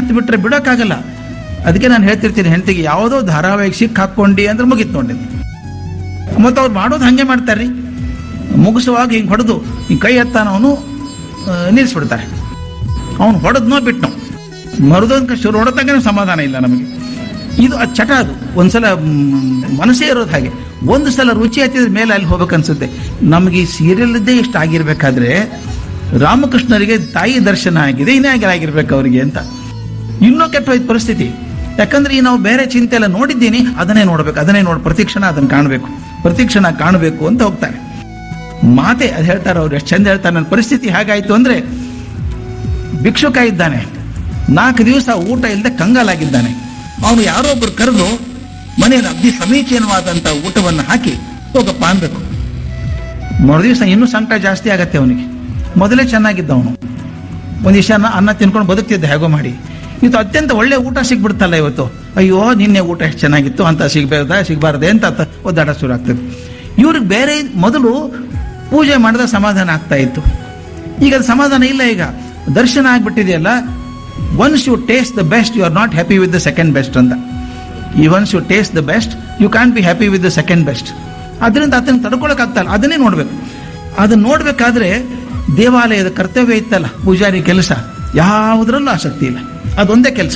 ಹತ್ತು ಬಿಟ್ರೆ ಬಿಡೋಕ್ಕಾಗಲ್ಲ ಅದಕ್ಕೆ ನಾನು ಹೇಳ್ತಿರ್ತೀನಿ ಹೆಂಡತಿಗೆ ಯಾವುದೋ ಧಾರಾವಾಹಿಗೆ ಸಿಕ್ ಹಾಕ್ಕೊಂಡಿ ಅಂದ್ರೆ ಮುಗಿತು ನೋಡಿ ಮತ್ತು ಅವ್ರು ಮಾಡೋದು ಹಾಗೆ ಮಾಡ್ತಾರ್ರಿ ಮುಗಿಸುವಾಗ ಹಿಂಗೆ ಹೊಡೆದು ಹಿಂಗೆ ಕೈ ಎತ್ತಾನವನು ನಿಲ್ಲಿಸ್ಬಿಡ್ತಾರೆ ಅವನು ಹೊಡೆದ್ನೋ ಬಿಟ್ನೋ ಮರುದೊಂದು ಶುರು ಹೊಡೆದಾಗ ಸಮಾಧಾನ ಇಲ್ಲ ನಮಗೆ ಇದು ಅದು ಚಟ ಅದು ಒಂದ್ಸಲ ಮ್, ಮನಸ್ಸೇ ಇರೋದು ಹಾಗೆ ಒಂದು ಸಲ ರುಚಿ ಹತ್ತಿದ ಮೇಲೆ ಅಲ್ಲಿ ಹೋಗ್ಬೇಕನ್ಸುತ್ತೆ ನಮಗೆ ಈ ಸೀರಿಯಲ್ದೇ ಇಷ್ಟ ಆಗಿರ್ಬೇಕಾದ್ರೆ ರಾಮಕೃಷ್ಣರಿಗೆ ತಾಯಿ ದರ್ಶನ ಆಗಿದೆ ಇನ್ನೇ ಆಗಿರ್ಬೇಕು ಅವರಿಗೆ ಅಂತ ಇನ್ನೂ ಕೆಟ್ಟೋಯ್ತು ಪರಿಸ್ಥಿತಿ ಯಾಕಂದ್ರೆ ಈ ನಾವು ಬೇರೆ ಚಿಂತೆ ಎಲ್ಲ ನೋಡಿದ್ದೀನಿ ಅದನ್ನೇ ನೋಡ್ಬೇಕು ಅದನ್ನೇ ನೋಡಿ ಪ್ರತಿಕ್ಷಣ ಅದನ್ನು ಕಾಣಬೇಕು ಪ್ರತಿಕ್ಷಣ ಕಾಣಬೇಕು ಅಂತ ಹೋಗ್ತಾರೆ ಮಾತೆ ಅದು ಹೇಳ್ತಾರೆ ಅವ್ರು ಎಷ್ಟು ಚಂದ ಹೇಳ್ತಾರೆ ನನ್ನ ಪರಿಸ್ಥಿತಿ ಹೇಗಾಯ್ತು ಅಂದ್ರೆ ಭಿಕ್ಷುಕ ಇದ್ದಾನೆ ನಾಲ್ಕು ದಿವಸ ಊಟ ಇಲ್ಲದೆ ಕಂಗಾಲಾಗಿದ್ದಾನೆ ಅವನು ಯಾರೋ ಒಬ್ರು ಕರೆದು ಮನೆಯಲ್ಲಿ ಅತಿ ಸಮೀಚೀನವಾದಂಥ ಊಟವನ್ನು ಹಾಕಿ ಹೋಗಪ್ಪ ಅನ್ಬೇಕು ಮರು ದಿವಸ ಇನ್ನೂ ಸಂಕಟ ಜಾಸ್ತಿ ಆಗತ್ತೆ ಅವನಿಗೆ ಮೊದಲೇ ಚೆನ್ನಾಗಿದ್ದ ಅವನು ಒಂದಿಷ್ಟು ಅನ್ನ ಅನ್ನ ತಿನ್ಕೊಂಡು ಬದುಕ್ತಿದ್ದ ಹೇಗೋ ಮಾಡಿ ಇವತ್ತು ಅತ್ಯಂತ ಒಳ್ಳೆ ಊಟ ಸಿಗ್ಬಿಡ್ತಲ್ಲ ಇವತ್ತು ಅಯ್ಯೋ ನಿನ್ನೆ ಊಟ ಎಷ್ಟು ಚೆನ್ನಾಗಿತ್ತು ಅಂತ ಸಿಗ್ಬೇಕದ ಸಿಗಬಾರ್ದೆ ಅಂತ ಅತ್ತ ಒದ್ದಾಡ ಶುರು ಆಗ್ತದೆ ಇವ್ರಿಗೆ ಬೇರೆ ಮೊದಲು ಪೂಜೆ ಮಾಡಿದ ಸಮಾಧಾನ ಆಗ್ತಾ ಇತ್ತು ಈಗ ಅದು ಸಮಾಧಾನ ಇಲ್ಲ ಈಗ ದರ್ಶನ ಆಗ್ಬಿಟ್ಟಿದೆಯಲ್ಲ once you taste the best you are not happy with the second best ಅಂತ ಈ once you taste the best you can be happy with the second best ಅದರಿಂದ ಅದನ್ನು ತಡ್ಕೊಳಕ್ಕಾಗ್ತಲ್ಲ ಅದನ್ನೇ ನೋಡ್ಬೇಕು ಅದನ್ನ ನೋಡ್ಬೇಕಾದ್ರೆ ದೇವಾಲಯದ ಕರ್ತವ್ಯ ಇತ್ತಲ್ಲ ಪೂಜಾರಿ ಕೆಲಸ ಯಾವುದರಲ್ಲೂ ಆಸಕ್ತಿ ಇಲ್ಲ ಅದೊಂದೇ ಕೆಲಸ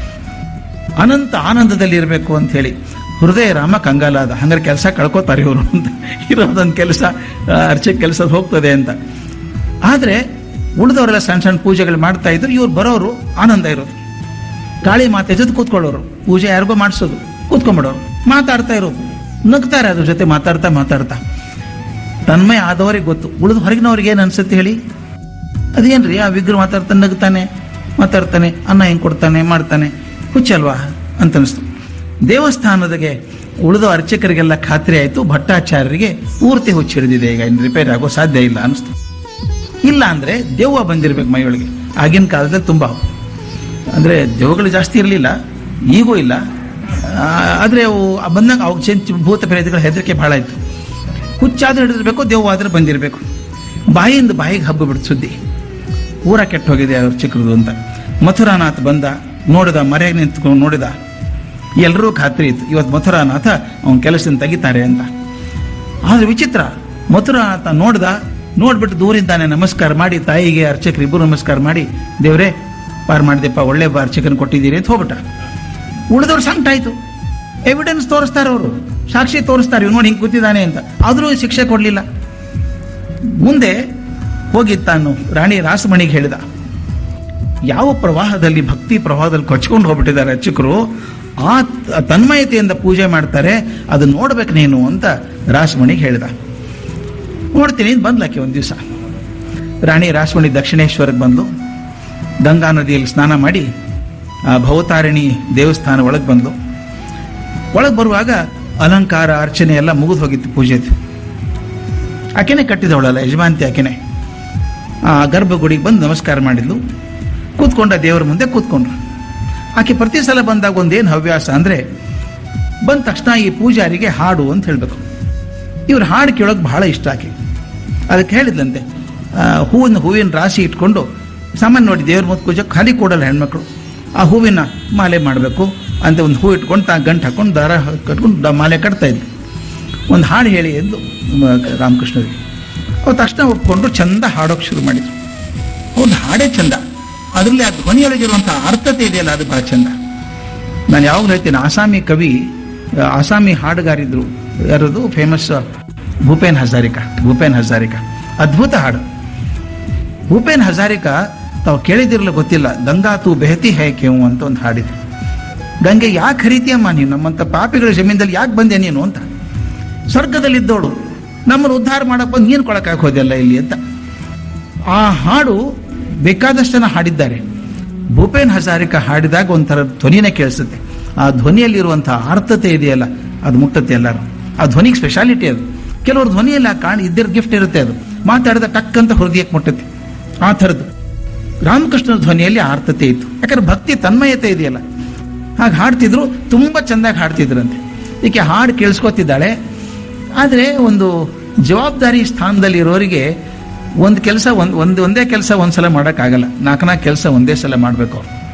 ಅನಂತ ಆನಂದದಲ್ಲಿ ಇರಬೇಕು ಅಂತ ಹೇಳಿ ಹೃದಯ ರಾಮ ಕಂಗಾಲಾದ ಹಂಗಾರೆ ಕೆಲಸ ಕಳ್ಕೊತಾರೆ ಇವರು ಅಂತ ಇರೋದೊಂದು ಕೆಲಸ ಅರ್ಚಕ್ ಕೆಲಸ ಹೋಗ್ತದೆ ಅಂತ ಆದರೆ ಉಳಿದವರೆಲ್ಲ ಸಣ್ಣ ಸಣ್ಣ ಪೂಜೆಗಳು ಮಾಡ್ತಾ ಇದ್ರು ಇವ್ರು ಬರೋರು ಆನಂದ ಇರೋದು ಕಾಳಿ ಮಾತೆ ಜೊತೆ ಕೂತ್ಕೊಳ್ಳೋರು ಪೂಜೆ ಯಾರಿಗೋ ಮಾಡಿಸೋದು ಕೂತ್ಕೊಂಡ್ಬಿಡೋರು ಮಾತಾಡ್ತಾ ಇರೋದು ನಗ್ತಾರೆ ಅದ್ರ ಜೊತೆ ಮಾತಾಡ್ತಾ ಮಾತಾಡ್ತಾ ತನ್ಮಯ ಆದವರಿಗೆ ಗೊತ್ತು ಉಳಿದ ಹೊರಗಿನವ್ರಿಗೆ ಏನು ಅನ್ಸುತ್ತೆ ಹೇಳಿ ಅದೇನ್ರಿ ಆ ವಿಗ್ರಹ ಮಾತಾಡ್ತಾನೆ ನಗ್ತಾನೆ ಮಾತಾಡ್ತಾನೆ ಅನ್ನ ಹೆಂಗೆ ಕೊಡ್ತಾನೆ ಮಾಡ್ತಾನೆ ಹುಚ್ಚಲ್ವಾ ಅಂತ ಅನಿಸ್ತು ದೇವಸ್ಥಾನದಾಗೆ ಉಳಿದ ಅರ್ಚಕರಿಗೆಲ್ಲ ಖಾತ್ರಿ ಆಯಿತು ಭಟ್ಟಾಚಾರ್ಯರಿಗೆ ಪೂರ್ತಿ ಹುಚ್ಚಿಡಿದಿದೆ ಈಗ ಇನ್ನು ರಿಪೇರಿ ಆಗೋ ಸಾಧ್ಯ ಇಲ್ಲ ಅನಿಸ್ತು ಇಲ್ಲ ಅಂದರೆ ದೆವ್ವ ಬಂದಿರ್ಬೇಕು ಮೈಯೊಳಗೆ ಆಗಿನ ಕಾಲದಲ್ಲಿ ತುಂಬ ಅಂದರೆ ದೆವ್ವಗಳು ಜಾಸ್ತಿ ಇರಲಿಲ್ಲ ಈಗೂ ಇಲ್ಲ ಆದರೆ ಅವು ಬಂದಾಗ ಅವು ಚೆಂಚು ಭೂತ ಪ್ರೇತಗಳ ಹೆದರಿಕೆ ಭಾಳ ಇತ್ತು ಹುಚ್ಚಾದ್ರೆ ಹಿಡಿದಿರ್ಬೇಕು ದೆವ್ವ ಆದ್ರೆ ಬಂದಿರಬೇಕು ಬಾಯಿಯಿಂದ ಬಾಯಿಗೆ ಹಬ್ಬ ಬಿಡ್ತು ಸುದ್ದಿ ಊರ ಕೆಟ್ಟು ಹೋಗಿದೆ ಅವ್ರ ಚಿಕ್ಕದು ಅಂತ ಮಥುರಾನಾಥ್ ಬಂದ ನೋಡಿದ ಮರೆಯಾಗಿ ನಿಂತ್ಕೊಂಡು ನೋಡಿದ ಎಲ್ಲರೂ ಖಾತ್ರಿ ಇತ್ತು ಇವತ್ತು ಮಥುರಾನಾಥ ಅವನ ಕೆಲಸದಿಂದ ತೆಗಿತಾರೆ ಅಂತ ಆದ್ರೆ ವಿಚಿತ್ರ ಮಥುರಾನಾಥ ನೋಡ್ದ ನೋಡ್ಬಿಟ್ಟು ದೂರಿಂದಾನೆ ನಮಸ್ಕಾರ ಮಾಡಿ ತಾಯಿಗೆ ಅರ್ಚಕರು ಇಬ್ಬರು ನಮಸ್ಕಾರ ಮಾಡಿ ದೇವ್ರೇ ಪಾರ್ ಮಾಡಿದೆಪ್ಪ ಒಳ್ಳೆ ಬಾ ಅರ್ಚಕನ ಕೊಟ್ಟಿದ್ದೀರಿ ಅಂತ ಹೋಗ್ಬಿಟ್ಟ ಉಳಿದವ್ರು ಸಂಕಟ ಆಯ್ತು ಎವಿಡೆನ್ಸ್ ತೋರಿಸ್ತಾರೆ ಅವರು ಸಾಕ್ಷಿ ತೋರಿಸ್ತಾರೆ ಇವ್ ನೋಡಿ ಹಿಂಗೆ ಕೂತಿದ್ದಾನೆ ಅಂತ ಆದರೂ ಶಿಕ್ಷೆ ಕೊಡಲಿಲ್ಲ ಮುಂದೆ ಹೋಗಿ ತಾನು ರಾಣಿ ರಾಸಮಣಿಗೆ ಹೇಳಿದ ಯಾವ ಪ್ರವಾಹದಲ್ಲಿ ಭಕ್ತಿ ಪ್ರವಾಹದಲ್ಲಿ ಕೊಚ್ಕೊಂಡು ಹೋಗ್ಬಿಟ್ಟಿದ್ದಾರೆ ಅರ್ಚಕರು ಆ ತ- ತನ್ಮಯತೆಯಿಂದ ಪೂಜೆ ಮಾಡ್ತಾರೆ ಅದು ನೋಡ್ಬೇಕು ನೀನು ಅಂತ ರಾಸಮಣಿಗೆ ಹೇಳಿದ ನೋಡ್ತೀನಿ ಅಂತ ಬಂದ್ಲಾಕೆ ಒಂದು ದಿವಸ ರಾಣಿ ರಾಸಮಣಿ ದಕ್ಷಿಣೇಶ್ವರಕ್ಕೆ ಬಂದು ಗಂಗಾ ನದಿಯಲ್ಲಿ ಸ್ನಾನ ಮಾಡಿ ಆ ಭವತಾರಿಣಿ ದೇವಸ್ಥಾನ ಒಳಗೆ ಬಂದು ಒಳಗೆ ಬರುವಾಗ ಅಲಂಕಾರ ಅರ್ಚನೆ ಎಲ್ಲ ಮುಗಿದು ಹೋಗಿತ್ತು ಪೂಜೆದು ಆಕೆನೆ ಕಟ್ಟಿದವಳಲ್ಲ ಯಜಮಾಂತಿ ಆಕೆನೆ ಆ ಗರ್ಭಗುಡಿಗೆ ಬಂದು ನಮಸ್ಕಾರ ಮಾಡಿದ್ಲು ಕೂತ್ಕೊಂಡ ದೇವರ ಮುಂದೆ ಕೂತ್ಕೊಂಡ್ರು ಆಕೆ ಪ್ರತಿ ಸಲ ಬಂದಾಗ ಒಂದೇನು ಹವ್ಯಾಸ ಅಂದರೆ ಬಂದ ತಕ್ಷಣ ಈ ಪೂಜಾರಿಗೆ ಹಾಡು ಅಂತ ಹೇಳಬೇಕು ಇವ್ರ ಹಾಡು ಕೇಳೋಕೆ ಬಹಳ ಇಷ್ಟ ಆಕೆ ಅದಕ್ಕೆ ಹೇಳಿದ್ಲಂತೆ ಆ, ಹೂವಿನ ಹೂವಿನ ರಾಶಿ ಇಟ್ಕೊಂಡು ಸಾಮಾನ್ಯ ನೋಡಿ ದೇವ್ರ ಮುಂದೆ ಪೂಜೆ ಖಾಲಿ ಕೊಡಲ್ಲ ಹೆಣ್ಮಕ್ಳು ಆ ಹೂವಿನ ಮಾಲೆ ಮಾಡಬೇಕು ಅಂತ ಒಂದು ಹೂ ಇಟ್ಕೊಂಡು ತಾ ಗಂಟು ಹಾಕೊಂಡು ದಾರ ಕಟ್ಕೊಂಡು ದ- ಮಾಲೆ ಕಟ್ತಾ ಇದ್ಲು ಒಂದು ಹಾಡು ಹೇಳಿ ಎಂದು ರಾಮಕೃಷ್ಣರಿಗೆ ಅವ್ರು ತಕ್ಷಣ ಒಪ್ಕೊಂಡು ಚಂದ ಹಾಡೋಕೆ ಶುರು ಮಾಡಿದ್ರು ಒಂದು ಹಾಡೇ ಚಂದ ಅದರಲ್ಲಿ ಆ ಧ್ವನಿಯೊಳಗಿರುವಂಥ ಅರ್ಥತೆ ಇದೆಯಲ್ಲ ಅದು ಬಹಳ ಚಂದ ನಾನು ಯಾವಾಗಲೂ ಹೇಳ್ತೀನಿ ಆಸಾಮಿ ಕವಿ ಆ, ಆಸಾಮಿ ಹಾಡುಗಾರಿದ್ರು ಯಾರದು ಫೇಮಸ್ ಭೂಪೇನ್ ಹಜಾರಿಕಾ ಭೂಪೇನ್ ಹಜಾರಿಕಾ ಅದ್ಭುತ ಹಾಡು ಭೂಪೇನ್ ಹಜಾರಿಕಾ ತಾವು ಕೇಳಿದಿರಲು ಗೊತ್ತಿಲ್ಲ ಗಂಗಾ ತೂ ಬೆಹತಿ ಹೇ ಕೇವು ಅಂತ ಒಂದು ಹಾಡಿದೆ ಗಂಗೆ ಯಾಕೆ ಹರಿತೀಯಮ್ಮ ನೀನು ನಮ್ಮಂಥ ಪಾಪಿಗಳ ಜಮೀನಲ್ಲಿ ಯಾಕೆ ಬಂದೆ ನೀನು ಅಂತ ಸ್ವರ್ಗದಲ್ಲಿದ್ದವಳು ನಮ್ಮನ್ನು ಉದ್ಧಾರ ಮಾಡಕ್ಕೆ ಬಂದು ನೀನು ಕೊಳಕಾಕ್ ಹೋದೆಲ್ಲ ಇಲ್ಲಿ ಅಂತ ಆ ಹಾಡು ಬೇಕಾದಷ್ಟು ಜನ ಹಾಡಿದ್ದಾರೆ ಭೂಪೇನ್ ಹಜಾರಿಕಾ ಹಾಡಿದಾಗ ಒಂಥರ ಧ್ವನಿನೇ ಕೇಳಿಸುತ್ತೆ ಆ ಧ್ವನಿಯಲ್ಲಿರುವಂತಹ ಆರ್ತತೆ ಇದೆಯಲ್ಲ ಅದು ಮುಟ್ಟತ್ತೆ ಎಲ್ಲರೂ ಆ ಧ್ವನಿಗೆ ಸ್ಪೆಷಾಲಿಟಿ ಅದು ಕೆಲವರು ಧ್ವನಿಯಲ್ಲಿ ಆ ಕಾಣ್ ಇದ್ದಿರೋ ಗಿಫ್ಟ್ ಇರುತ್ತೆ ಅದು ಮಾತಾಡಿದ ಟಕ್ ಅಂತ ಹೃದಯಕ್ಕೆ ಮುಟ್ಟುತ್ತೆ ಆ ಥರದ್ದು ರಾಮಕೃಷ್ಣನ ಧ್ವನಿಯಲ್ಲಿ ಆರ್ತತೆ ಇತ್ತು ಯಾಕಂದ್ರೆ ಭಕ್ತಿ ತನ್ಮಯತೆ ಇದೆಯಲ್ಲ ಹಾಗೆ ಹಾಡ್ತಿದ್ರು ತುಂಬ ಚೆಂದಾಗಿ ಹಾಡ್ತಿದ್ರಂತೆ ಈಕೆ ಹಾಡು ಕೇಳಿಸ್ಕೊತಿದ್ದಾಳೆ ಆದರೆ ಒಂದು ಜವಾಬ್ದಾರಿ ಸ್ಥಾನದಲ್ಲಿ ಇರೋರಿಗೆ ಒಂದು ಕೆಲಸ ಒಂದು ಒಂದು ಒಂದೇ ಕೆಲಸ ಒಂದ್ಸಲ ಮಾಡೋಕ್ಕಾಗಲ್ಲ ನಾಲ್ಕು ನಾಲ್ಕು ಕೆಲಸ ಒಂದೇ ಸಲ ಮಾಡಬೇಕು ಅವ್ರು